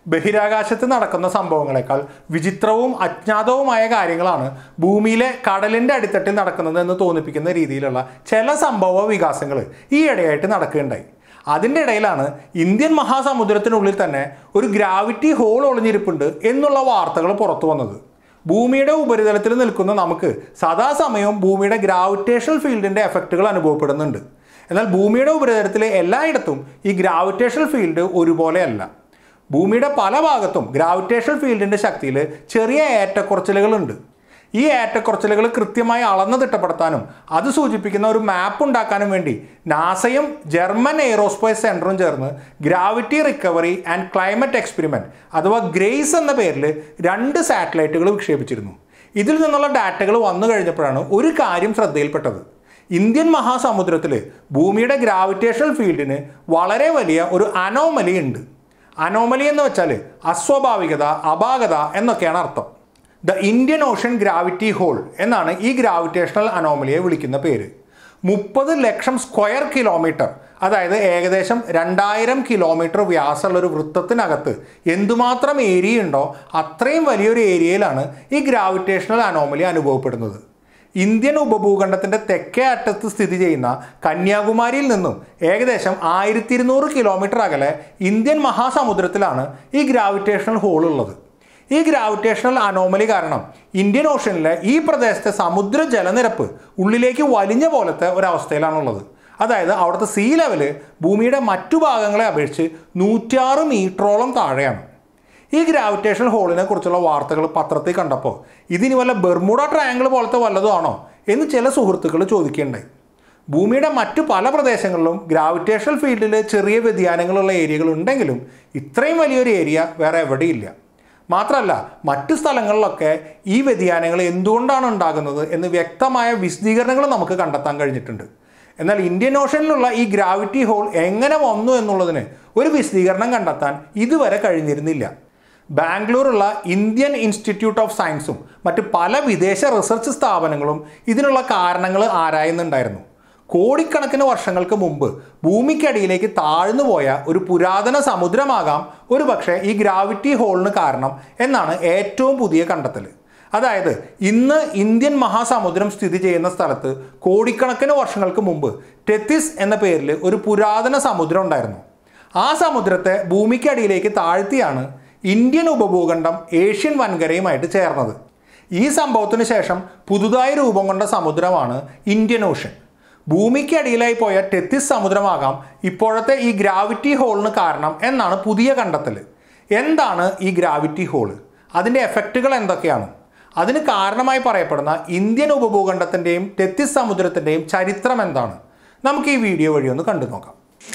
ബഹിരാകാശത്ത് നടക്കുന്ന സംഭവങ്ങളെക്കാൾ വിചിത്രവും അജ്ഞാതവുമായ കാര്യങ്ങളാണ് ഭൂമിയിലെ കടലിൻ്റെ അടിത്തട്ടിൽ നടക്കുന്നത് എന്ന് തോന്നിപ്പിക്കുന്ന രീതിയിലുള്ള ചില സംഭവ വികാസങ്ങൾ ഈ ഇടയായിട്ട് നടക്കുകയുണ്ടായി അതിൻ്റെ ഇടയിലാണ് ഇന്ത്യൻ മഹാസമുദ്രത്തിനുള്ളിൽ തന്നെ ഒരു ഗ്രാവിറ്റി ഹോൾ ഒളിഞ്ഞിരിപ്പുണ്ട് എന്നുള്ള വാർത്തകൾ പുറത്തു വന്നത് ഭൂമിയുടെ ഉപരിതലത്തിൽ നിൽക്കുന്ന നമുക്ക് സദാസമയവും ഭൂമിയുടെ ഗ്രാവിറ്റേഷണൽ ഫീൽഡിൻ്റെ എഫക്റ്റുകൾ അനുഭവപ്പെടുന്നുണ്ട് എന്നാൽ ഭൂമിയുടെ ഉപരിതലത്തിൽ എല്ലായിടത്തും ഈ ഗ്രാവിറ്റേഷണൽ ഫീൽഡ് ഒരുപോലെയല്ല ഭൂമിയുടെ പല ഭാഗത്തും ഗ്രാവിറ്റേഷണൽ ഫീൽഡിൻ്റെ ശക്തിയിൽ ചെറിയ ഏറ്റക്കുറച്ചിലുകളുണ്ട് ഈ ഏറ്റക്കുറച്ചിലുകൾ കൃത്യമായി അളന്ന് തിട്ടപ്പെടുത്താനും അത് സൂചിപ്പിക്കുന്ന ഒരു മാപ്പ് ഉണ്ടാക്കാനും വേണ്ടി നാസയും ജർമ്മൻ എയ്റോസ്പേസ് സെൻറ്ററും ചേർന്ന് gravity recovery and climate experiment അഥവാ ഗ്രേസ് എന്ന പേരിൽ രണ്ട് സാറ്റലൈറ്റുകൾ വിക്ഷേപിച്ചിരുന്നു ഇതിൽ നിന്നുള്ള ഡാറ്റകൾ വന്നു കഴിഞ്ഞപ്പോഴാണ് ഒരു കാര്യം ശ്രദ്ധയിൽപ്പെട്ടത് ഇന്ത്യൻ മഹാസമുദ്രത്തിൽ ഭൂമിയുടെ ഗ്രാവിറ്റേഷണൽ ഫീൽഡിന് വളരെ വലിയ ഒരു അനോമലി ഉണ്ട് അനോമലി എന്ന് വെച്ചാൽ അസ്വാഭാവികത അപാകത എന്നൊക്കെയാണ് അർത്ഥം the Indian ocean gravity hole എന്നാണ് ഈ ഗ്രാവിറ്റേഷണൽ അനോമലിയെ വിളിക്കുന്ന പേര് മുപ്പത് ലക്ഷം സ്ക്വയർ കിലോമീറ്റർ അതായത് ഏകദേശം രണ്ടായിരം കിലോമീറ്റർ വ്യാസമുള്ള ഒരു വൃത്തത്തിനകത്ത് എന്തുമാത്രം ഏരിയ ഉണ്ടോ അത്രയും വലിയൊരു ഏരിയയിലാണ് ഈ ഗ്രാവിറ്റേഷണൽ അനോമലി അനുഭവപ്പെടുന്നത് ഇന്ത്യൻ ഉപഭൂഖണ്ഡത്തിന്റെ തെക്കേ അറ്റത്ത് സ്ഥിതി ചെയ്യുന്ന കന്യാകുമാരിയിൽ നിന്നും ഏകദേശം ആയിരത്തി ഇരുന്നൂറ് കിലോമീറ്റർ അകലെ ഇന്ത്യൻ മഹാസമുദ്രത്തിലാണ് ഈ ഗ്രാവിറ്റേഷണൽ ഹോൾ ഉള്ളത് ഈ ഗ്രാവിറ്റേഷണൽ അനോമലി കാരണം ഇന്ത്യൻ ഓഷനിലെ ഈ പ്രദേശത്തെ സമുദ്ര ജലനിരപ്പ് ഉള്ളിലേക്ക് വലിഞ്ഞ പോലത്തെ ഒരവസ്ഥയിലാണുള്ളത് അതായത് അവിടുത്തെ സീ ലെവല് ഭൂമിയുടെ മറ്റു ഭാഗങ്ങളെ അപേക്ഷിച്ച് നൂറ്റാറ് മീറ്ററോളം താഴെയാണ് ഈ ഗ്രാവിറ്റേഷണൽ ഹോളിനെ കുറിച്ചുള്ള വാർത്തകൾ പത്രത്തിൽ കണ്ടപ്പോൾ ഇതിന് വല്ല ബെർമുഡ ട്രയാങ്കിൾ പോലത്തെ വല്ലതുമാണോ എന്ന് ചില സുഹൃത്തുക്കൾ ചോദിക്കുകയുണ്ടായി ഭൂമിയുടെ മറ്റു പല പ്രദേശങ്ങളിലും ഗ്രാവിറ്റേഷണൽ ഫീൽഡിൽ ചെറിയ വ്യതിയാനങ്ങളുള്ള ഏരിയകൾ ഉണ്ടെങ്കിലും ഇത്രയും വലിയൊരു ഏരിയ വേറെ എവിടെയില്ല മാത്രമല്ല മറ്റു സ്ഥലങ്ങളിലൊക്കെ ഈ വ്യതിയാനങ്ങൾ എന്തുകൊണ്ടാണ് ഉണ്ടാകുന്നത് എന്ന് വ്യക്തമായ വിശദീകരണങ്ങൾ നമുക്ക് കണ്ടെത്താൻ കഴിഞ്ഞിട്ടുണ്ട് എന്നാൽ ഇന്ത്യൻ ഓഷനിലുള്ള ഈ ഗ്രാവിറ്റി ഹോൾ എങ്ങനെ വന്നു എന്നുള്ളതിന് ഒരു വിശദീകരണം കണ്ടെത്താൻ ഇതുവരെ കഴിഞ്ഞിരുന്നില്ല ബാംഗ്ലൂരുള്ള ഇന്ത്യൻ ഇൻസ്റ്റിറ്റ്യൂട്ട് ഓഫ് സയൻസും മറ്റ് പല വിദേശ റിസർച്ച് സ്ഥാപനങ്ങളും ഇതിനുള്ള കാരണങ്ങൾ ആരായുന്നുണ്ടായിരുന്നു കോടിക്കണക്കിന് വർഷങ്ങൾക്ക് മുമ്പ് ഭൂമിക്കടിയിലേക്ക് താഴ്ന്നു പോയ ഒരു പുരാതന സമുദ്രമാകാം ഒരു പക്ഷേ ഈ ഗ്രാവിറ്റി ഹോളിന് കാരണം എന്നാണ് ഏറ്റവും പുതിയ കണ്ടെത്തൽ അതായത് ഇന്ന് ഇന്ത്യൻ മഹാസമുദ്രം സ്ഥിതി ചെയ്യുന്ന സ്ഥലത്ത് കോടിക്കണക്കിന് വർഷങ്ങൾക്ക് മുമ്പ് ടെത്തിസ് എന്ന പേരിൽ ഒരു പുരാതന സമുദ്രം ഉണ്ടായിരുന്നു ആ സമുദ്രത്തെ ഭൂമിക്കടിയിലേക്ക് താഴ്ത്തിയാണ് ഇന്ത്യൻ ഉപഭൂഖണ്ഡം ഏഷ്യൻ വൻകരയുമായിട്ട് ചേർന്നത് ഈ സംഭവത്തിന് ശേഷം പുതുതായി രൂപം കൊണ്ട സമുദ്രമാണ് ഇന്ത്യൻ ഓഷൻ ഭൂമിക്കടിയിലായി പോയ ടെത്തിസ് സമുദ്രമാകാം ഇപ്പോഴത്തെ ഈ ഗ്രാവിറ്റി ഹോളിന് കാരണം എന്നാണ് പുതിയ കണ്ടെത്തൽ എന്താണ് ഈ ഗ്രാവിറ്റി ഹോള് അതിൻ്റെ എഫക്റ്റുകൾ എന്തൊക്കെയാണ് അതിന് കാരണമായി പറയപ്പെടുന്ന ഇന്ത്യൻ ഉപഭൂഖണ്ഡത്തിൻ്റെയും ടെത്തിസ് സമുദ്രത്തിൻ്റെയും ചരിത്രം എന്താണ് നമുക്ക് ഈ വീഡിയോ വഴി ഒന്ന് കണ്ടു നോക്കാം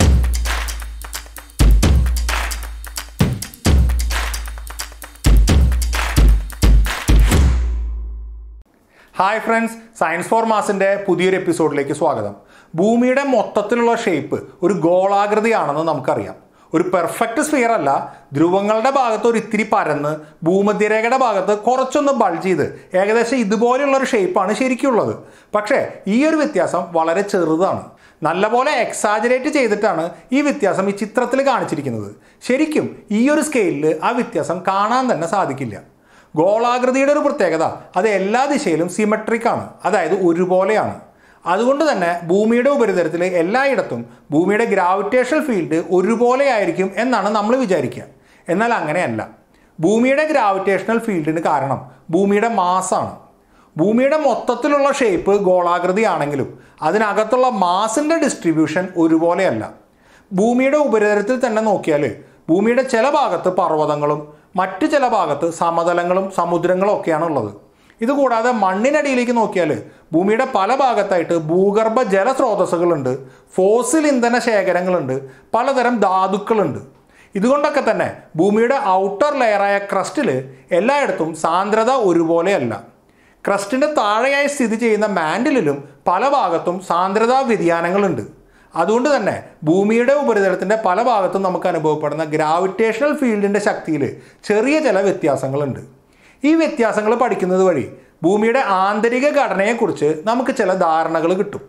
ഹായ് ഫ്രണ്ട്സ് സയൻസ് ഫോർ മാസിൻ്റെ പുതിയൊരു എപ്പിസോഡിലേക്ക് സ്വാഗതം ഭൂമിയുടെ മൊത്തത്തിലുള്ള ഷേപ്പ് ഒരു ഗോളാകൃതിയാണെന്ന് നമുക്കറിയാം ഒരു പെർഫെക്റ്റ് സ്ഫിയർ അല്ല ധ്രുവങ്ങളുടെ ഭാഗത്ത് ഒരു ഇത്തിരി പരന്ന് ഭൂമധ്യരേഖയുടെ ഭാഗത്ത് കുറച്ചൊന്ന് ബൾജ് ചെയ്ത് ഏകദേശം ഇതുപോലെയുള്ള ഒരു ഷേപ്പാണ് ശരിക്കുള്ളത് പക്ഷേ ഈ ഒരു വ്യത്യാസം വളരെ ചെറുതാണ് നല്ലപോലെ എക്സാജറേറ്റ് ചെയ്തിട്ടാണ് ഈ വ്യത്യാസം ഈ ചിത്രത്തിൽ കാണിച്ചിരിക്കുന്നത് ശരിക്കും ഈ ഒരു സ്കെയിലിൽ ആ വ്യത്യാസം കാണാൻ തന്നെ സാധിക്കില്ല ഗോളാകൃതിയുടെ ഒരു പ്രത്യേകത അത് എല്ലാ ദിശയിലും സിമെട്രിക് ആണ് അതായത് ഒരുപോലെയാണ് അതുകൊണ്ട് തന്നെ ഭൂമിയുടെ ഉപരിതലത്തിൽ എല്ലായിടത്തും ഭൂമിയുടെ ഗ്രാവിറ്റേഷണൽ ഫീൽഡ് ഒരുപോലെ ആയിരിക്കും എന്നാണ് നമ്മൾ വിചാരിക്കുക എന്നാൽ അങ്ങനെയല്ല ഭൂമിയുടെ ഗ്രാവിറ്റേഷണൽ ഫീൽഡിന് കാരണം ഭൂമിയുടെ മാസാണ് ഭൂമിയുടെ മൊത്തത്തിലുള്ള ഷേപ്പ് ഗോളാകൃതിയാണെങ്കിലും അതിനകത്തുള്ള മാസിൻ്റെ ഡിസ്ട്രിബ്യൂഷൻ ഒരുപോലെയല്ല ഭൂമിയുടെ ഉപരിതലത്തിൽ തന്നെ നോക്കിയാൽ ഭൂമിയുടെ ചില ഭാഗത്ത് പർവ്വതങ്ങളും മറ്റു ചില ഭാഗത്ത് സമതലങ്ങളും സമുദ്രങ്ങളും ഒക്കെയാണ് ഉള്ളത് ഇതുകൂടാതെ മണ്ണിനടിയിലേക്ക് നോക്കിയാൽ ഭൂമിയുടെ പല ഭാഗത്തായിട്ട് ഭൂഗർഭ ജലസ്രോതസ്സുകളുണ്ട് ഫോസിൽ ഇന്ധന ശേഖരങ്ങളുണ്ട് പലതരം ധാതുക്കളുണ്ട് ഇതുകൊണ്ടൊക്കെ തന്നെ ഭൂമിയുടെ ഔട്ടർ ലെയറായ ക്രസ്റ്റിൽ എല്ലായിടത്തും സാന്ദ്രത ഒരുപോലെയല്ല ക്രസ്റ്റിൻ്റെ താഴെയായി സ്ഥിതി ചെയ്യുന്ന മാൻഡിലും പല ഭാഗത്തും സാന്ദ്രതാ വ്യതിയാനങ്ങളുണ്ട് അതുകൊണ്ട് തന്നെ ഭൂമിയുടെ ഉപരിതലത്തിൻ്റെ പല ഭാഗത്തും നമുക്ക് അനുഭവപ്പെടുന്ന ഗ്രാവിറ്റേഷണൽ ഫീൽഡിൻ്റെ ശക്തിയിൽ ചെറിയ ചില വ്യത്യാസങ്ങളുണ്ട് ഈ വ്യത്യാസങ്ങൾ പഠിക്കുന്നത് വഴി ഭൂമിയുടെ ആന്തരിക ഘടനയെക്കുറിച്ച് നമുക്ക് ചില ധാരണകൾ കിട്ടും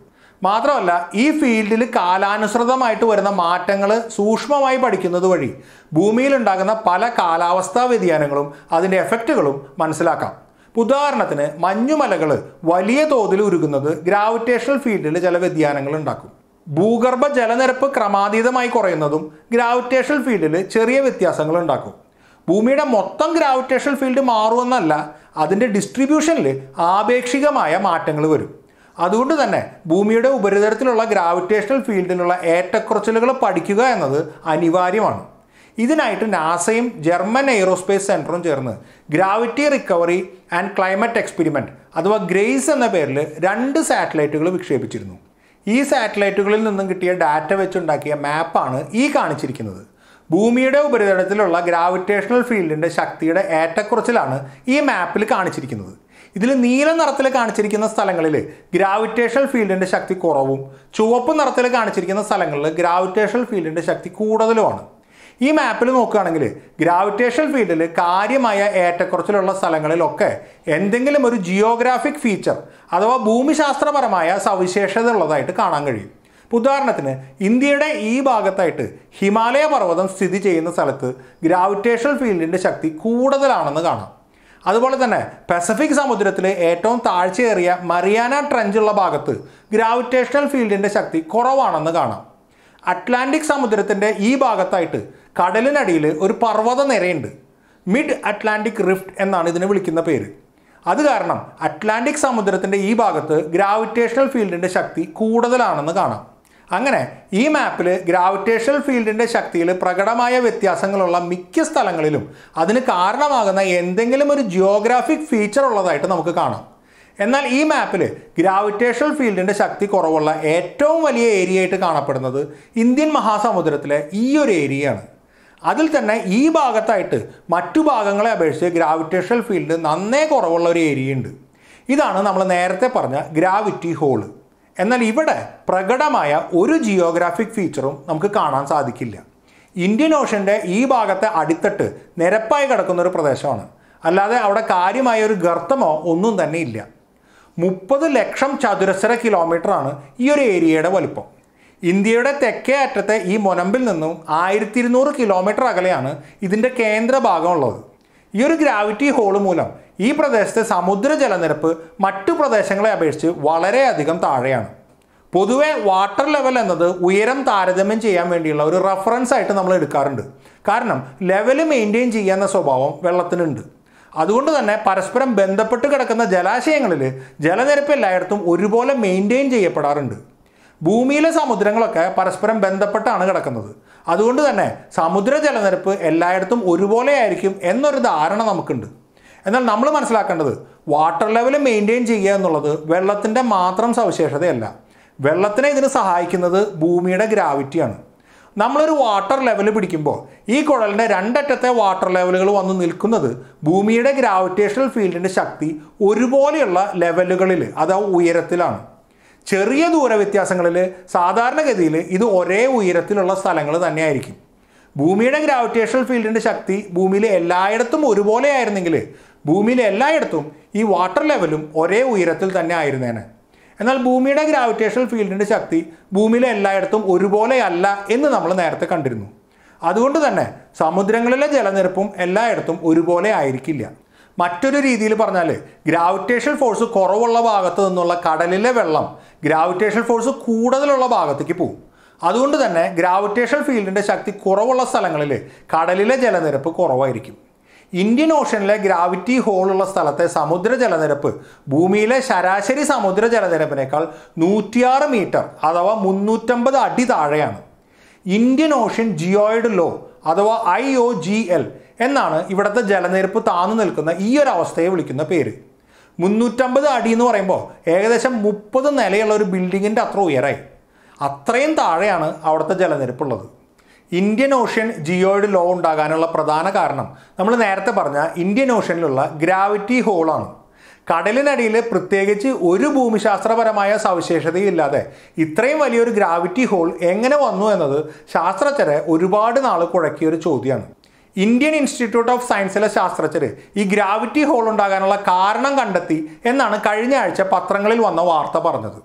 മാത്രമല്ല ഈ ഫീൽഡിൽ കാലാനുസൃതമായിട്ട് വരുന്ന മാറ്റങ്ങൾ സൂക്ഷ്മമായി പഠിക്കുന്നത് വഴി ഭൂമിയിൽ ഉണ്ടാകുന്ന പല കാലാവസ്ഥാ വ്യതിയാനങ്ങളും അതിൻ്റെ എഫക്റ്റുകളും മനസ്സിലാക്കാം ഉദാഹരണത്തിന് മഞ്ഞുമലകൾ വലിയ തോതിൽ ഉരുകുന്നത് ഗ്രാവിറ്റേഷണൽ ഫീൽഡിൽ ചില വ്യതിയാനങ്ങൾ ഉണ്ടാക്കും ഭൂഗർഭ ജലനിരപ്പ് ക്രമാതീതമായി കുറയുന്നതും ഗ്രാവിറ്റേഷണൽ ഫീൽഡിൽ ചെറിയ വ്യത്യാസങ്ങൾ ഉണ്ടാക്കും ഭൂമിയുടെ മൊത്തം ഗ്രാവിറ്റേഷണൽ ഫീൽഡ് മാറുമെന്നല്ല അതിൻ്റെ ഡിസ്ട്രിബ്യൂഷനിൽ ആപേക്ഷികമായ മാറ്റങ്ങൾ വരും അതുകൊണ്ട് തന്നെ ഭൂമിയുടെ ഉപരിതലത്തിലുള്ള ഗ്രാവിറ്റേഷണൽ ഫീൽഡിലുള്ള ഏറ്റക്കുറച്ചിലുകൾ പഠിക്കുക എന്നത് അനിവാര്യമാണ് ഇതിനായിട്ട് നാസയും ജർമ്മൻ എയ്റോസ്പേസ് സെൻറ്ററും ചേർന്ന് gravity recovery and climate experiment അഥവാ ഗ്രേസ് എന്ന പേരിൽ രണ്ട് സാറ്റലൈറ്റുകൾ വിക്ഷേപിച്ചിരുന്നു ഈ സാറ്റലൈറ്റുകളിൽ നിന്നും കിട്ടിയ ഡാറ്റ വെച്ചുണ്ടാക്കിയ മാപ്പാണ് ഈ കാണിച്ചിരിക്കുന്നത് ഭൂമിയുടെ ഉപരിതലത്തിലുള്ള ഗ്രാവിറ്റേഷണൽ ഫീൽഡിൻ്റെ ശക്തിയുടെ ഏറ്റക്കുറച്ചിലാണ് ഈ മാപ്പിൽ കാണിച്ചിരിക്കുന്നത് ഇതിൽ നീല നിറത്തിൽ കാണിച്ചിരിക്കുന്ന സ്ഥലങ്ങളിൽ ഗ്രാവിറ്റേഷണൽ ഫീൽഡിൻ്റെ ശക്തി കുറവും ചുവപ്പ് നിറത്തിൽ കാണിച്ചിരിക്കുന്ന സ്ഥലങ്ങളിൽ ഗ്രാവിറ്റേഷണൽ ഫീൽഡിൻ്റെ ശക്തി കൂടുതലുമാണ് ഈ മാപ്പിൽ നോക്കുകയാണെങ്കിൽ ഗ്രാവിറ്റേഷണൽ ഫീൽഡിൽ കാര്യമായ ഏറ്റക്കുറച്ചിലുള്ള സ്ഥലങ്ങളിലൊക്കെ എന്തെങ്കിലും ഒരു ജിയോഗ്രാഫിക് ഫീച്ചർ അഥവാ ഭൂമിശാസ്ത്രപരമായ സവിശേഷത ഉള്ളതായിട്ട് കാണാൻ കഴിയും ഉദാഹരണത്തിന് ഇന്ത്യയുടെ ഈ ഭാഗത്തായിട്ട് ഹിമാലയ പർവ്വതം സ്ഥിതി ചെയ്യുന്ന സ്ഥലത്ത് ഗ്രാവിറ്റേഷണൽ ഫീൽഡിൻ്റെ ശക്തി കൂടുതലാണെന്ന് കാണാം അതുപോലെ തന്നെ പസഫിക് സമുദ്രത്തിലെ ഏറ്റവും താഴ്ചയേറിയ മറിയാന ട്രഞ്ച് ഉള്ള ഭാഗത്ത് ഗ്രാവിറ്റേഷണൽ ഫീൽഡിൻ്റെ ശക്തി കുറവാണെന്ന് കാണാം അറ്റ്ലാന്റിക് സമുദ്രത്തിൻ്റെ ഈ ഭാഗത്തായിട്ട് കടലിനടിയിൽ ഒരു പർവ്വത നിരയുണ്ട് മിഡ് അറ്റ്ലാന്റിക് റിഫ്റ്റ് എന്നാണ് ഇതിനെ വിളിക്കുന്ന പേര് അത് കാരണം അറ്റ്ലാന്റിക് സമുദ്രത്തിൻ്റെ ഈ ഭാഗത്ത് ഗ്രാവിറ്റേഷണൽ ഫീൽഡിൻ്റെ ശക്തി കൂടുതലാണെന്ന് കാണാം അങ്ങനെ ഈ മാപ്പിൽ ഗ്രാവിറ്റേഷണൽ ഫീൽഡിൻ്റെ ശക്തിയിൽ പ്രകടമായ വ്യത്യാസങ്ങളുള്ള മിക്ക സ്ഥലങ്ങളിലും അതിന് കാരണമാകുന്ന എന്തെങ്കിലും ഒരു ജിയോഗ്രാഫിക് ഫീച്ചർ ഉള്ളതായിട്ട് നമുക്ക് കാണാം എന്നാൽ ഈ മാപ്പിൽ ഗ്രാവിറ്റേഷണൽ ഫീൽഡിൻ്റെ ശക്തി കുറവുള്ള ഏറ്റവും വലിയ ഏരിയ ആയിട്ട് കാണപ്പെടുന്നത് ഇന്ത്യൻ മഹാസമുദ്രത്തിലെ ഈ ഒരു ഏരിയയാണ് അതിൽ തന്നെ ഈ ഭാഗത്തായിട്ട് മറ്റു ഭാഗങ്ങളെ അപേക്ഷിച്ച് ഗ്രാവിറ്റേഷണൽ ഫീൽഡ് നന്നേ കുറവുള്ള ഒരു ഏരിയ ഉണ്ട് ഇതാണ് നമ്മൾ നേരത്തെ പറഞ്ഞ ഗ്രാവിറ്റി ഹോള് എന്നാൽ ഇവിടെ പ്രകടമായ ഒരു ജിയോഗ്രാഫിക് ഫീച്ചറും നമുക്ക് കാണാൻ സാധിക്കില്ല ഇന്ത്യൻ ഓഷൻ്റെ ഈ ഭാഗത്തെ അടിത്തട്ട് നിരപ്പായി കിടക്കുന്ന ഒരു പ്രദേശമാണ് അല്ലാതെ അവിടെ കാര്യമായ ഒരു ഗർത്തമോ ഒന്നും തന്നെ ഇല്ല മുപ്പത് ലക്ഷം ചതുരശ്ര കിലോമീറ്ററാണ് ഈ ഒരു ഏരിയയുടെ വലുപ്പം ഇന്ത്യയുടെ തെക്കേ അറ്റത്തെ ഈ മൊനമ്പിൽ നിന്നും ആയിരത്തി ഇരുന്നൂറ് കിലോമീറ്റർ അകലെയാണ് ഇതിൻ്റെ കേന്ദ്ര ഭാഗമുള്ളത് ഈ ഒരു ഗ്രാവിറ്റി ഹോൾ മൂലം ഈ പ്രദേശത്തെ സമുദ്ര ജലനിരപ്പ് മറ്റു പ്രദേശങ്ങളെ അപേക്ഷിച്ച് വളരെയധികം താഴെയാണ് പൊതുവെ വാട്ടർ ലെവൽ എന്നത് ഉയരം താരതമ്യം ചെയ്യാൻ വേണ്ടിയുള്ള ഒരു റെഫറൻസ് ആയിട്ട് നമ്മൾ എടുക്കാറുണ്ട് കാരണം ലെവൽ മെയിൻറ്റെയിൻ ചെയ്യാന്ന സ്വഭാവം വെള്ളത്തിനുണ്ട് അതുകൊണ്ട് തന്നെ പരസ്പരം ബന്ധപ്പെട്ട് കിടക്കുന്ന ജലാശയങ്ങളിൽ ജലനിരപ്പ് എല്ലായിടത്തും ഒരുപോലെ മെയിൻറ്റെയിൻ ചെയ്യപ്പെടാറുണ്ട് ഭൂമിയിലെ സമുദ്രങ്ങളൊക്കെ പരസ്പരം ബന്ധപ്പെട്ടാണ് കിടക്കുന്നത് അതുകൊണ്ട് തന്നെ സമുദ്ര ജലനിരപ്പ് എല്ലായിടത്തും ഒരുപോലെ ആയിരിക്കും എന്നൊരു ധാരണ നമുക്കുണ്ട് എന്നാൽ നമ്മൾ മനസ്സിലാക്കേണ്ടത് വാട്ടർ ലെവൽ മെയിൻറ്റെയിൻ ചെയ്യുക എന്നുള്ളത് വെള്ളത്തിൻ്റെ മാത്രം സവിശേഷതയല്ല വെള്ളത്തിനെ ഇതിന് സഹായിക്കുന്നത് ഭൂമിയുടെ ഗ്രാവിറ്റിയാണ് നമ്മളൊരു വാട്ടർ ലെവൽ പിടിക്കുമ്പോൾ ഈ കുഴലിൻ്റെ രണ്ടറ്റത്തെ വാട്ടർ ലെവലുകൾ വന്ന് നിൽക്കുന്നത് ഭൂമിയുടെ ഗ്രാവിറ്റേഷണൽ ഫീൽഡിൻ്റെ ശക്തി ഒരുപോലെയുള്ള ലെവലുകളിൽ അഥവാ ഉയരത്തിലാണ് ചെറിയ ദൂര വ്യത്യാസങ്ങളിൽ സാധാരണഗതിയിൽ ഇത് ഒരേ ഉയരത്തിലുള്ള സ്ഥലങ്ങൾ തന്നെയായിരിക്കും ഭൂമിയുടെ ഗ്രാവിറ്റേഷണൽ ഫീൽഡിൻ്റെ ശക്തി ഭൂമിയിലെ എല്ലായിടത്തും ഒരുപോലെ ആയിരുന്നെങ്കിൽ ഭൂമിയിലെ എല്ലായിടത്തും ഈ വാട്ടർ ലെവലും ഒരേ ഉയരത്തിൽ തന്നെ ആയിരുന്നേനെ എന്നാൽ ഭൂമിയുടെ ഗ്രാവിറ്റേഷണൽ ഫീൽഡിൻ്റെ ശക്തി ഭൂമിയിലെ എല്ലായിടത്തും ഒരുപോലെയല്ല എന്ന് നമ്മൾ നേരത്തെ കണ്ടിരുന്നു അതുകൊണ്ട് തന്നെ സമുദ്രങ്ങളിലെ ജലനിരപ്പും എല്ലായിടത്തും ഒരുപോലെ ആയിരിക്കില്ല മറ്റൊരു രീതിയിൽ പറഞ്ഞാൽ ഗ്രാവിറ്റേഷൻ ഫോഴ്സ് കുറവുള്ള ഭാഗത്ത് നിന്നുള്ള കടലിലെ വെള്ളം ഗ്രാവിറ്റേഷൻ ഫോഴ്സ് കൂടുതലുള്ള ഭാഗത്തേക്ക് പോകും അതുകൊണ്ട് തന്നെ ഗ്രാവിറ്റേഷൻ ഫീൽഡിൻ്റെ ശക്തി കുറവുള്ള സ്ഥലങ്ങളിൽ കടലിലെ ജലനിരപ്പ് കുറവായിരിക്കും ഇന്ത്യൻ ഓഷനിലെ ഗ്രാവിറ്റി ഹോളുള്ള സ്ഥലത്തെ സമുദ്ര ജലനിരപ്പ് ഭൂമിയിലെ ശരാശരി സമുദ്ര ജലനിരപ്പിനേക്കാൾ നൂറ്റിയാറ് മീറ്റർ അഥവാ മുന്നൂറ്റമ്പത് അടി താഴെയാണ് ഇന്ത്യൻ ഓഷ്യൻ ജിയോയിഡ് ലോ അഥവാ ഐ ഒ ജി എൽ എന്നാണ് ഇവിടുത്തെ ജലനിരപ്പ് താന്നു നിൽക്കുന്ന ഈ ഒരു അവസ്ഥയെ വിളിക്കുന്ന പേര് മുന്നൂറ്റമ്പത് അടി എന്ന് പറയുമ്പോൾ ഏകദേശം മുപ്പത് നിലയുള്ള ഒരു ബിൽഡിങ്ങിൻ്റെ അത്ര ഉയരായി അത്രയും താഴെയാണ് അവിടുത്തെ ജലനിരപ്പുള്ളത് ഇന്ത്യൻ ഓഷ്യൻ ജിയോയിഡ് ലോ ഉണ്ടാകാനുള്ള പ്രധാന കാരണം നമ്മൾ നേരത്തെ പറഞ്ഞ ഇന്ത്യൻ ഓഷ്യനിലുള്ള ഗ്രാവിറ്റി ഹോളാണ് കടലിനടിയിൽ പ്രത്യേകിച്ച് ഒരു ഭൂമിശാസ്ത്രപരമായ സവിശേഷതയില്ലാതെ ഇത്രയും വലിയൊരു ഗ്രാവിറ്റി ഹോൾ എങ്ങനെ വന്നു എന്നത് ശാസ്ത്രജ്ഞരെ ഒരുപാട് നാൾ കുഴക്കിയ ഒരു ചോദ്യമാണ് ഇന്ത്യൻ ഇൻസ്റ്റിറ്റ്യൂട്ട് ഓഫ് സയൻസിലെ ശാസ്ത്രജ്ഞർ ഈ ഗ്രാവിറ്റി ഹോൾ ഉണ്ടാകാനുള്ള കാരണം കണ്ടെത്തി എന്നാണ് കഴിഞ്ഞ ആഴ്ച പത്രങ്ങളിൽ വന്ന വാർത്ത പറഞ്ഞത്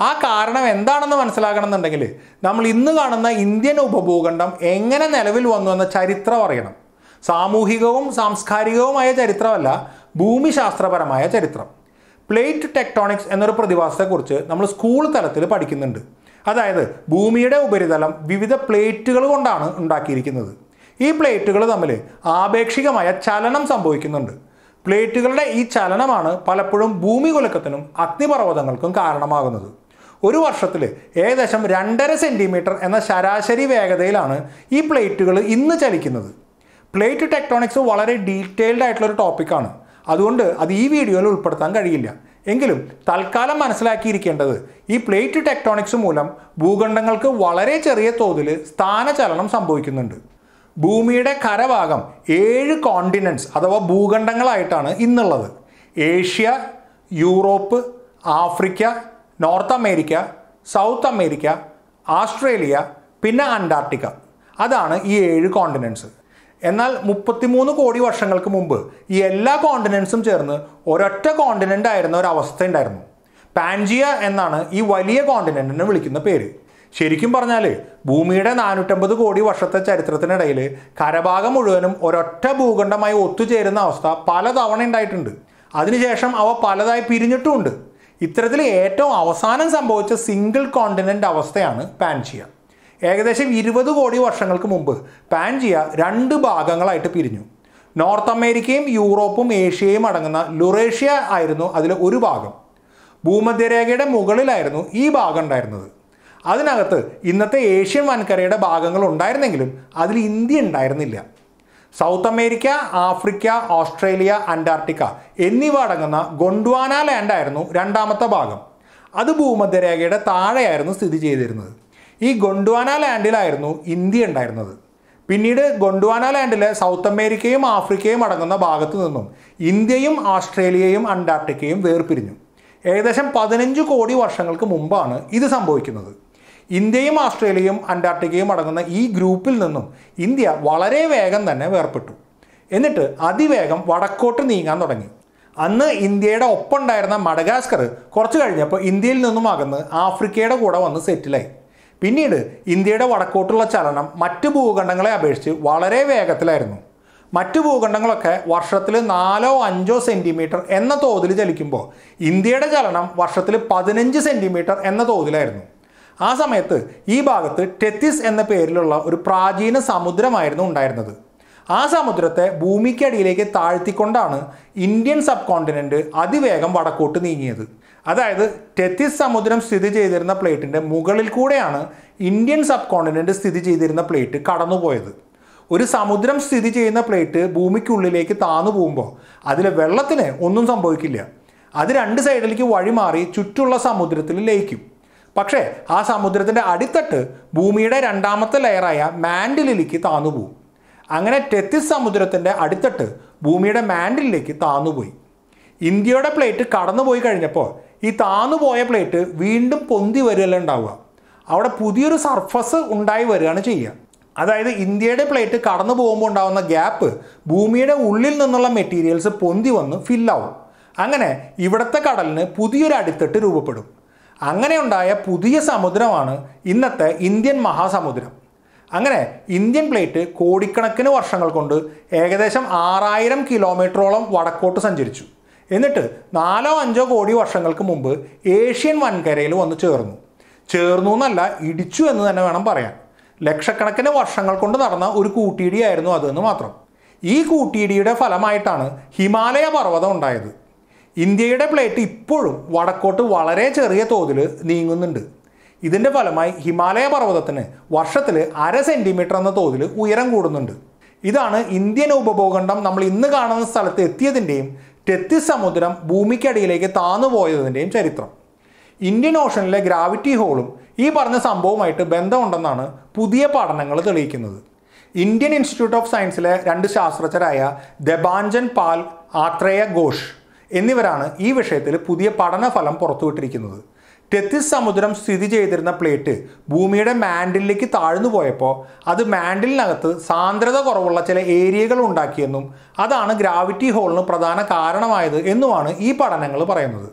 ആ കാരണം എന്താണെന്ന് മനസ്സിലാക്കണമെന്നുണ്ടെങ്കിൽ നമ്മൾ ഇന്ന് കാണുന്ന ഇന്ത്യൻ ഉപഭൂഖണ്ഡം എങ്ങനെ നിലവിൽ വന്നു എന്ന ചരിത്രം അറിയണം സാമൂഹികവും സാംസ്കാരികവുമായ ചരിത്രമല്ല ഭൂമിശാസ്ത്രപരമായ ചരിത്രം പ്ലേറ്റ് ടെക്ടോണിക്സ് എന്നൊരു പ്രതിഭാസത്തെക്കുറിച്ച് നമ്മൾ സ്കൂൾ തലത്തിൽ പഠിക്കുന്നുണ്ട് അതായത് ഭൂമിയുടെ ഉപരിതലം വിവിധ പ്ലേറ്റുകൾ കൊണ്ടാണ് ഉണ്ടാക്കിയിരിക്കുന്നത് ഈ പ്ലേറ്റുകൾ തമ്മിൽ ആപേക്ഷികമായ ചലനം സംഭവിക്കുന്നുണ്ട് പ്ലേറ്റുകളുടെ ഈ ചലനമാണ് പലപ്പോഴും ഭൂമികുലക്കത്തിനും അഗ്നിപർവ്വതങ്ങൾക്കും കാരണമാകുന്നത് ഒരു വർഷത്തിൽ ഏകദേശം രണ്ടര സെൻറ്റിമീറ്റർ എന്ന ശരാശരി വേഗതയിലാണ് ഈ പ്ലേറ്റുകൾ ഇന്ന് ചലിക്കുന്നത് പ്ലേറ്റ് ടെക്ടോണിക്സ് വളരെ ഡീറ്റെയിൽഡ് ആയിട്ടുള്ള ഒരു ടോപ്പിക്കാണ് അതുകൊണ്ട് അത് ഈ വീഡിയോയിൽ ഉൾപ്പെടുത്താൻ കഴിയില്ല എങ്കിലും തൽക്കാലം മനസ്സിലാക്കിയിരിക്കേണ്ടത് ഈ പ്ലേറ്റ് ടെക്ടോണിക്സ് മൂലം ഭൂഖണ്ഡങ്ങൾക്ക് വളരെ ചെറിയ തോതിൽ സ്ഥാനചലനം സംഭവിക്കുന്നുണ്ട് ഭൂമിയുടെ കരഭാഗം ഏഴ് കോണ്ടിനൻസ് അഥവാ ഭൂഖണ്ഡങ്ങളായിട്ടാണ് ഇന്നുള്ളത് Asia Europe Africa North America South America Australia പിന്നെ അന്റാർട്ടിക്ക അതാണ് ഈ ഏഴ് കോണ്ടിനൻസ് എന്നാൽ മുപ്പത്തിമൂന്ന് കോടി വർഷങ്ങൾക്ക് മുമ്പ് ഈ എല്ലാ കോണ്ടിനൻസും ചേർന്ന് ഒരൊറ്റ കോണ്ടിനെൻ്റ് ആയിരുന്ന ഒരു അവസ്ഥ ഉണ്ടായിരുന്നു പാൻജിയ എന്നാണ് ഈ വലിയ കോണ്ടിനെൻറ്റിനെ വിളിക്കുന്ന പേര് ശരിക്കും പറഞ്ഞാൽ ഭൂമിയുടെ നാനൂറ്റമ്പത് കോടി വർഷത്തെ ചരിത്രത്തിനിടയിൽ കരഭാഗം മുഴുവനും ഒരൊറ്റ ഭൂഖണ്ഡമായി ഒത്തുചേരുന്ന അവസ്ഥ പലതവണ ഉണ്ടായിട്ടുണ്ട് അതിനുശേഷം അവ പലതായി പിരിഞ്ഞിട്ടുമുണ്ട് ഇത്തരത്തിൽ ഏറ്റവും അവസാനം സംഭവിച്ച സിംഗിൾ കോണ്ടിനെൻ്റ് അവസ്ഥയാണ് പാൻജിയ ഏകദേശം ഇരുപത് കോടി വർഷങ്ങൾക്ക് മുമ്പ് പാൻജിയ രണ്ട് ഭാഗങ്ങളായിട്ട് പിരിഞ്ഞു നോർത്ത് അമേരിക്കയും യൂറോപ്പും ഏഷ്യയും അടങ്ങുന്ന ലുറേഷ്യ ആയിരുന്നു അതിലെ ഒരു ഭാഗം ഭൂമധ്യരേഖയുടെ മുകളിലായിരുന്നു ഈ ഭാഗം ഉണ്ടായിരുന്നത് അതിനകത്ത് ഇന്നത്തെ ഏഷ്യൻ വൻകരയുടെ ഭാഗങ്ങൾ ഉണ്ടായിരുന്നെങ്കിലും അതിൽ ഇന്ത്യ ഉണ്ടായിരുന്നില്ല South America Africa Australia Antarctica എന്നിവ അടങ്ങുന്ന ഗൊണ്ട്വാന ലാൻഡ് ആയിരുന്നു രണ്ടാമത്തെ ഭാഗം അത് ഭൂമധ്യരേഖയുടെ താഴെയായിരുന്നു സ്ഥിതി ചെയ്തിരുന്നത് ഈ ഗൊണ്ട്വാന ലാൻഡിലായിരുന്നു ഇന്ത്യ ഉണ്ടായിരുന്നത് പിന്നീട് ഗൊണ്ട്വാന ലാൻഡിലെ സൗത്ത് അമേരിക്കയും ആഫ്രിക്കയും അടങ്ങുന്ന ഭാഗത്തു നിന്നും ഇന്ത്യയും ഓസ്ട്രേലിയയും അന്റാർട്ടിക്കയും വേർപിരിഞ്ഞു ഏകദേശം പതിനഞ്ച് കോടി വർഷങ്ങൾക്ക് മുമ്പാണ് ഇത് സംഭവിക്കുന്നത് ഇന്ത്യയും ഓസ്ട്രേലിയയും അന്റാർട്ടിക്കയും അടങ്ങുന്ന ഈ ഗ്രൂപ്പിൽ നിന്നും ഇന്ത്യ വളരെ വേഗം തന്നെ വേർപെട്ടു എന്നിട്ട് അതിവേഗം വടക്കോട്ട് നീങ്ങാൻ തുടങ്ങി അന്ന് ഇന്ത്യയുടെ ഒപ്പം ഉണ്ടായിരുന്ന മഡഗാസ്കർ കുറച്ച് കഴിഞ്ഞപ്പോൾ ഇന്ത്യയിൽ നിന്നും അകന്ന് ആഫ്രിക്കയുടെ കൂടെ വന്ന് സെറ്റിലായി പിന്നീട് ഇന്ത്യയുടെ വടക്കോട്ടുള്ള ചലനം മറ്റ് ഭൂഖണ്ഡങ്ങളെ അപേക്ഷിച്ച് വളരെ വേഗത്തിലായിരുന്നു മറ്റ് ഭൂഖണ്ഡങ്ങളൊക്കെ വർഷത്തിൽ നാലോ അഞ്ചോ സെൻറ്റിമീറ്റർ എന്ന തോതിൽ ചലിക്കുമ്പോൾ ഇന്ത്യയുടെ ചലനം വർഷത്തിൽ പതിനഞ്ച് സെൻറ്റിമീറ്റർ എന്ന തോതിലായിരുന്നു ആ സമയത്ത് ഈ ഭാഗത്ത് ടെത്തിസ് എന്ന പേരിലുള്ള ഒരു പ്രാചീന സമുദ്രമായിരുന്നു ഉണ്ടായിരുന്നത് ആ സമുദ്രത്തെ ഭൂമിക്കടിയിലേക്ക് താഴ്ത്തിക്കൊണ്ടാണ് ഇന്ത്യൻ സബ് കോണ്ടിനെന്റ് അതിവേഗം വടക്കോട്ട് നീങ്ങിയത് അതായത് ടെത്തിസ് സമുദ്രം സ്ഥിതി ചെയ്തിരുന്ന പ്ലേറ്റിന്റെ മുകളിൽ കൂടെയാണ് ഇന്ത്യൻ സബ് കോണ്ടിനെന്റ് സ്ഥിതി ചെയ്തിരുന്ന പ്ലേറ്റ് കടന്നുപോയത് ഒരു സമുദ്രം സ്ഥിതി ചെയ്യുന്ന പ്ലേറ്റ് ഭൂമിക്കുള്ളിലേക്ക് താന്നു പോകുമ്പോൾ അതിലെ വെള്ളത്തിന് ഒന്നും സംഭവിക്കില്ല അത് രണ്ട് സൈഡിലേക്ക് വഴിമാറി ചുറ്റുള്ള സമുദ്രത്തിൽ ലയിക്കും പക്ഷേ ആ സമുദ്രത്തിൻ്റെ അടിത്തട്ട് ഭൂമിയുടെ രണ്ടാമത്തെ ലെയറായ മാൻഡിലിലേക്ക് താന്നുപോകും അങ്ങനെ ടെത്തിസ് സമുദ്രത്തിൻ്റെ അടിത്തട്ട് ഭൂമിയുടെ മാൻഡിലേക്ക് താന്നുപോയി ഇന്ത്യയുടെ പ്ലേറ്റ് കടന്നുപോയി കഴിഞ്ഞപ്പോൾ ഈ താന്നുപോയ പ്ലേറ്റ് വീണ്ടും പൊന്തി വരികയല്ല ഉണ്ടാവുക അവിടെ പുതിയൊരു സർഫസ് ഉണ്ടായി വരികയാണ് ചെയ്യുക അതായത് ഇന്ത്യയുടെ പ്ലേറ്റ് കടന്നു പോകുമ്പോൾ ഉണ്ടാകുന്ന ഗ്യാപ്പ് ഭൂമിയുടെ ഉള്ളിൽ നിന്നുള്ള മെറ്റീരിയൽസ് പൊന്തി വന്ന് ഫില്ലാവും അങ്ങനെ ഇവിടുത്തെ കടലിന് പുതിയൊരു അടിത്തട്ട് രൂപപ്പെടും അങ്ങനെ ഉണ്ടായ പുതിയ സമുദ്രമാണ് ഇന്നത്തെ ഇന്ത്യൻ മഹാസമുദ്രം അങ്ങനെ ഇന്ത്യൻ പ്ലേറ്റ് കോടിക്കണക്കിന് വർഷങ്ങൾ കൊണ്ട് ഏകദേശം ആറായിരം കിലോമീറ്ററോളം വടക്കോട്ട് സഞ്ചരിച്ചു എന്നിട്ട് നാലോ അഞ്ചോ കോടി വർഷങ്ങൾക്ക് മുമ്പ് ഏഷ്യൻ വൻകരയിൽ വന്ന് ചേർന്നു ചേർന്നു എന്നല്ല ഇടിച്ചു എന്ന് തന്നെ വേണം പറയാൻ ലക്ഷക്കണക്കിന് വർഷങ്ങൾ കൊണ്ട് നടന്ന ഒരു കൂട്ടിയിടിയായിരുന്നു അതെന്ന് മാത്രം ഈ കൂട്ടിയിടിയുടെ ഫലമായിട്ടാണ് ഹിമാലയ പർവ്വതം ഉണ്ടായത് ഇന്ത്യയുടെ പ്ലേറ്റ് ഇപ്പോഴും വടക്കോട്ട് വളരെ ചെറിയ തോതിൽ നീങ്ങുന്നുണ്ട് ഇതിൻ്റെ ഫലമായി ഹിമാലയ പർവ്വതത്തിന് വർഷത്തിൽ അര സെൻറ്റിമീറ്റർ എന്ന തോതിൽ ഉയരം കൂടുന്നുണ്ട് ഇതാണ് ഇന്ത്യൻ ഉപഭൂഖണ്ഡം നമ്മൾ ഇന്ന് കാണുന്ന സ്ഥലത്ത് എത്തിയതിൻ്റെയും ടെത്തിസ് സമുദ്രം ഭൂമിക്കടിയിലേക്ക് താന്നുപോയതിൻ്റെയും ചരിത്രം ഇന്ത്യൻ ഓഷനിലെ ഗ്രാവിറ്റി ഹോളും ഈ പറഞ്ഞ സംഭവമായിട്ട് ബന്ധമുണ്ടെന്നാണ് പുതിയ പഠനങ്ങൾ തെളിയിക്കുന്നത് ഇന്ത്യൻ ഇൻസ്റ്റിറ്റ്യൂട്ട് ഓഫ് സയൻസിലെ രണ്ട് ശാസ്ത്രജ്ഞരായ ദബാഞ്ചൻ പാൽ ആത്രേയ ഘോഷ് എന്നിവരാണ് ഈ വിഷയത്തിൽ പുതിയ പഠനഫലം പുറത്തുവിട്ടിരിക്കുന്നത് ടെത്തിസ് സമുദ്രം സ്ഥിതി ചെയ്തിരുന്ന പ്ലേറ്റ് ഭൂമിയുടെ മാൻഡിലേക്ക് താഴ്ന്നു പോയപ്പോൾ അത് മാൻഡിലിനകത്ത് സാന്ദ്രത കുറവുള്ള ചില ഏരിയകൾ ഉണ്ടാക്കിയെന്നും അതാണ് ഗ്രാവിറ്റി ഹോളിന് പ്രധാന കാരണമായത് എന്നുമാണ് ഈ പഠനങ്ങൾ പറയുന്നത്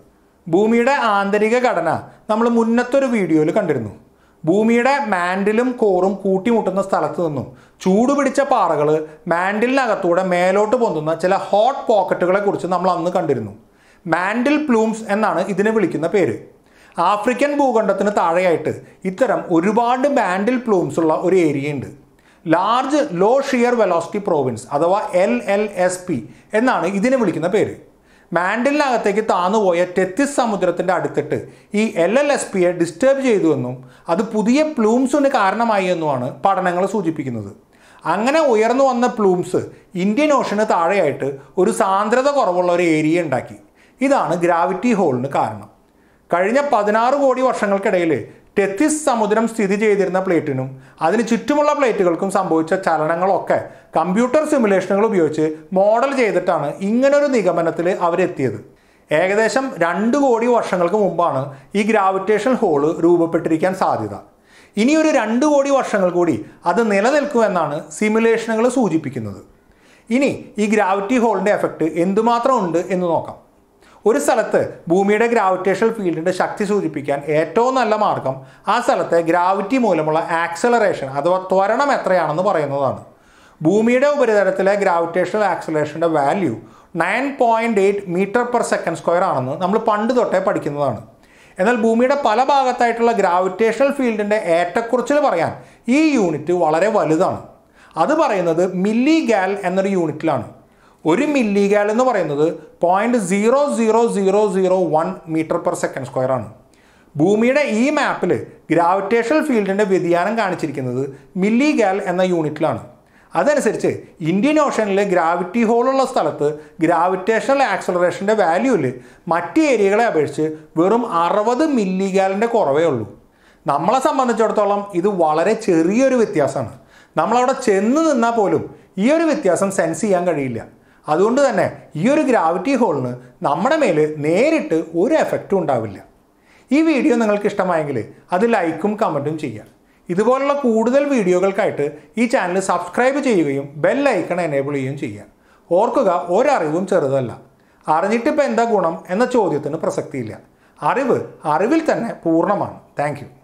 ഭൂമിയുടെ ആന്തരിക ഘടന നമ്മൾ മുന്നത്തൊരു വീഡിയോയിൽ കണ്ടിരുന്നു ഭൂമിയുടെ മാൻഡിലും കോറും കൂട്ടിമുട്ടുന്ന സ്ഥലത്ത് നിന്നും ചൂട് പിടിച്ച പാറകൾ മാൻഡിലിനകത്തൂടെ മേലോട്ട് പൊന്തുന്ന ചില ഹോട്ട് പോക്കറ്റുകളെ കുറിച്ച് നമ്മൾ അന്ന് കണ്ടിരുന്നു മാൻഡിൽ പ്ലൂംസ് എന്നാണ് ഇതിനെ വിളിക്കുന്ന പേര് ആഫ്രിക്കൻ ഭൂഖണ്ഡത്തിന് താഴെയായിട്ട് ഇത്തരം ഒരുപാട് മാൻഡിൽ പ്ലൂംസ് ഉള്ള ഒരു ഏരിയ ഉണ്ട് large low shear velocity province അഥവാ എൽ എൽ എസ് പി എന്നാണ് ഇതിനെ വിളിക്കുന്ന പേര് മാൻഡിലിനകത്തേക്ക് താന്നുപോയ ടെത്തിസ് സമുദ്രത്തിൻ്റെ അടുത്തിട്ട് ഈ എൽ എൽ എസ് പിയെ ഡിസ്റ്റർബ് ചെയ്തുവെന്നും അത് പുതിയ പ്ലൂംസിന് കാരണമായി എന്നുമാണ് പഠനങ്ങൾ സൂചിപ്പിക്കുന്നത് അങ്ങനെ ഉയർന്നു വന്ന പ്ലൂംസ് ഇന്ത്യൻ ഓഷന് താഴെയായിട്ട് ഒരു സാന്ദ്രത കുറവുള്ള ഒരു ഏരിയ ഉണ്ടാക്കി ഇതാണ് ഗ്രാവിറ്റി ഹോളിന് കാരണം കഴിഞ്ഞ പതിനാറ് കോടി വർഷങ്ങൾക്കിടയിൽ ടെത്തിസ് സമുദ്രം സ്ഥിതി ചെയ്തിരുന്ന പ്ലേറ്റിനും അതിന് ചുറ്റുമുള്ള പ്ലേറ്റുകൾക്കും സംഭവിച്ച ചലനങ്ങളൊക്കെ കമ്പ്യൂട്ടർ സിമുലേഷനുകൾ ഉപയോഗിച്ച് മോഡൽ ചെയ്തിട്ടാണ് ഇങ്ങനൊരു നിഗമനത്തിൽ അവരെത്തിയത് ഏകദേശം രണ്ട് കോടി വർഷങ്ങൾക്ക് മുമ്പാണ് ഈ ഗ്രാവിറ്റേഷൻ ഹോള് രൂപപ്പെട്ടിരിക്കാൻ സാധ്യത ഇനി ഒരു രണ്ട് കോടി വർഷങ്ങൾ കൂടി അത് നിലനിൽക്കുമെന്നാണ് സിമുലേഷനുകൾ സൂചിപ്പിക്കുന്നത് ഇനി ഈ ഗ്രാവിറ്റി ഹോളിൻ്റെ എഫക്റ്റ് എന്തുമാത്രം ഉണ്ട് എന്ന് നോക്കാം ഒരു സ്ഥലത്ത് ഭൂമിയുടെ ഗ്രാവിറ്റേഷൻ ഫീൽഡിൻ്റെ ശക്തി സൂചിപ്പിക്കാൻ ഏറ്റവും നല്ല മാർഗം ആ സ്ഥലത്തെ ഗ്രാവിറ്റി മൂലമുള്ള ആക്സലറേഷൻ അഥവാ ത്വരണം എത്രയാണെന്ന് പറയുന്നതാണ് ഭൂമിയുടെ ഉപരിതലത്തിലെ ഗ്രാവിറ്റേഷണൽ ആക്സലറേഷൻ്റെ value nine point eight meter per second square ആണെന്ന് നമ്മൾ പണ്ട് തൊട്ടേ പഠിക്കുന്നതാണ് എന്നാൽ ഭൂമിയുടെ പല ഭാഗത്തായിട്ടുള്ള ഗ്രാവിറ്റേഷണൽ ഫീൽഡിൻ്റെ ഏറ്റക്കുറച്ചിൽ പറയാൻ ഈ യൂണിറ്റ് വളരെ വലുതാണ് അത് പറയുന്നത് മില്ലി ഗാൽ എന്നൊരു യൂണിറ്റിലാണ് ഒരു മില്ലി ഗാൽ എന്ന് പറയുന്നത് point zero zero zero zero one meter per second square ആണ് ഭൂമിയുടെ ഈ മാപ്പിൽ ഗ്രാവിറ്റേഷണൽ ഫീൽഡിൻ്റെ വ്യതിയാനം കാണിച്ചിരിക്കുന്നത് മില്ലി ഗാൽ എന്ന യൂണിറ്റിലാണ് അതനുസരിച്ച് ഇന്ത്യൻ ഓഷനിലെ ഗ്രാവിറ്റി ഹോളുള്ള സ്ഥലത്ത് ഗ്രാവിറ്റേഷണൽ ആക്സലറേഷൻ്റെ വാല്യൂവിൽ മറ്റ് ഏരിയകളെ അപേക്ഷിച്ച് വെറും അറുപത് മില്ലി ഗാലിൻ്റെ കുറവേ ഉള്ളൂ നമ്മളെ സംബന്ധിച്ചിടത്തോളം ഇത് വളരെ ചെറിയൊരു വ്യത്യാസമാണ് നമ്മളവിടെ ചെന്ന് നിന്നാൽ പോലും ഈ ഒരു വ്യത്യാസം സെൻസ് ചെയ്യാൻ കഴിയില്ല അതുകൊണ്ട് തന്നെ ഈ ഒരു ഗ്രാവിറ്റി ഹോളിന് നമ്മുടെ മേൽ നേരിട്ട് ഒരു എഫക്റ്റും ഉണ്ടാവില്ല ഈ വീഡിയോ നിങ്ങൾക്ക് ഇഷ്ടമായെങ്കിൽ അത് ലൈക്കും കമൻറ്റും ചെയ്യാം ഇതുപോലുള്ള കൂടുതൽ വീഡിയോകൾക്കായിട്ട് ഈ ചാനൽ സബ്സ്ക്രൈബ് ചെയ്യുകയും ബെൽ ഐക്കൺ എനേബിൾ ചെയ്യുകയും ചെയ്യുക ഓർക്കുക ഒരറിവും ചെറുതല്ല അറിഞ്ഞിട്ടിപ്പോൾ എന്താ ഗുണം എന്ന ചോദ്യത്തിന് പ്രസക്തിയില്ല അറിവ് അറിവിൽ തന്നെ പൂർണ്ണമാണ് താങ്ക്